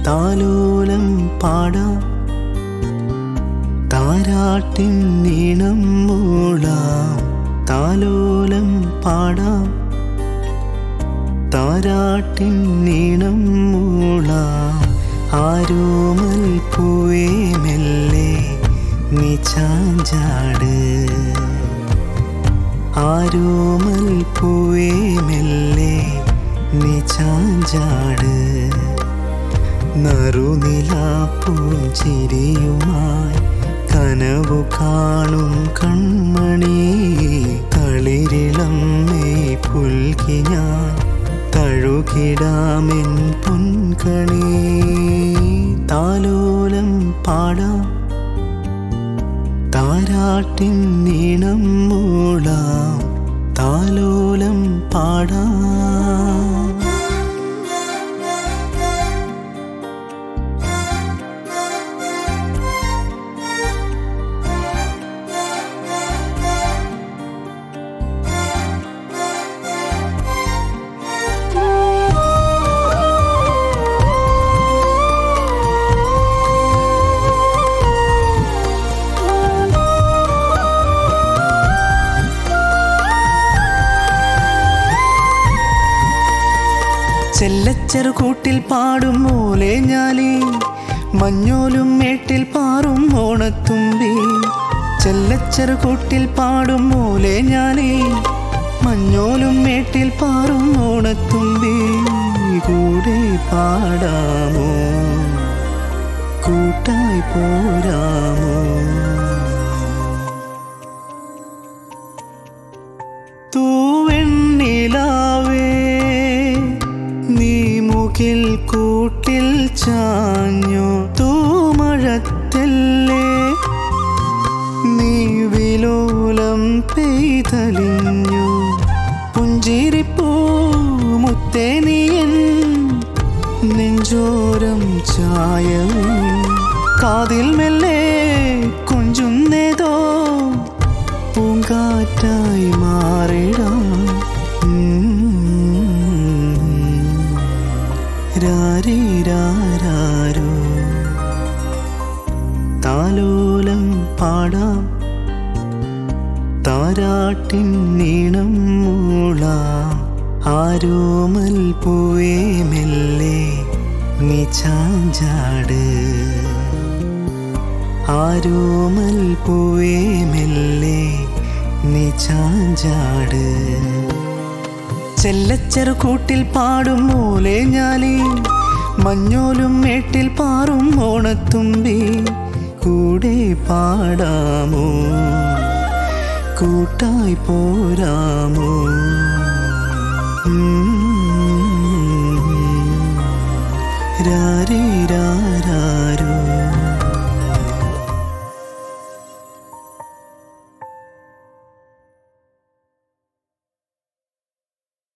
താലോലം പാടാം താരാട്ടിൻ നീണം മൂളാം താലോലം പാടാം താരാട്ടിൻ നീണം മൂളാം ആരോമൽ പൂവേ മെല്ലെ നീ ചാഞ്ചാട് ആരോമൽ പൂവേ മെല്ലെ നീ ചാഞ്ചാട് നറുനിലാപ്പൂഞ്ചിരിയുമായി കനവു കാണും കൺമണി തളിരിളം മെയ് പുൽകി ഞാൻ തഴുകിടാമെൻ പൊൻകണി താലോലം പാടാം താരാട്ടിൻ നീണം മൂളാം താലോലം പാടാം ചെല്ലച്ചെറു കൂട്ടിൽ പാടും മൂലെ ഞാലി മഞ്ഞോലും മേട്ടിൽ പാറും ഓണത്തുമ്പി ചെല്ലച്ചെറു കൂട്ടിൽ പാടും മൂലെ ഞാലി മഞ്ഞോലും മേട്ടിൽ പാറും ഓണത്തുമ്പി കൂടെ പാടാമോ കൂട്ടായി പോരാമോ തൂവെണ്ണിലാവേ നീ മുകിൽ കൂട്ടിൽ ചാഞ്ഞു തൂമഴത്തല്ലേ നീ വിലോലം പെയ്തലിഞ്ഞു പുഞ്ചിരിപ്പൂ മുത്തേനിയൻ നെഞ്ചോരം ചായവും കാതിൽ മെല്ലെ കൊഞ്ചുന്നേതോ പൂങ്കാറ്റായി മാറിടാം രാരീരാരോ താലോലം പാടാം താരാട്ടിൻ നീണം മൂളാം ആരോമൽ പൂവേ മെല്ലെ നീ ചാഞ്ചാട് ആരോമൽ പൂവേ മെല്ലെ നീ ചാഞ്ചാട് ചെല്ലച്ചെറു കൂട്ടിൽ പാടും മൂലെ ഞാലി മഞ്ഞോലും മേട്ടിൽ പാറും ഓണത്തുമ്പി കൂടെ പാടാമോ കൂട്ടായി പോരാമോ ഉം. രാരീരാരോ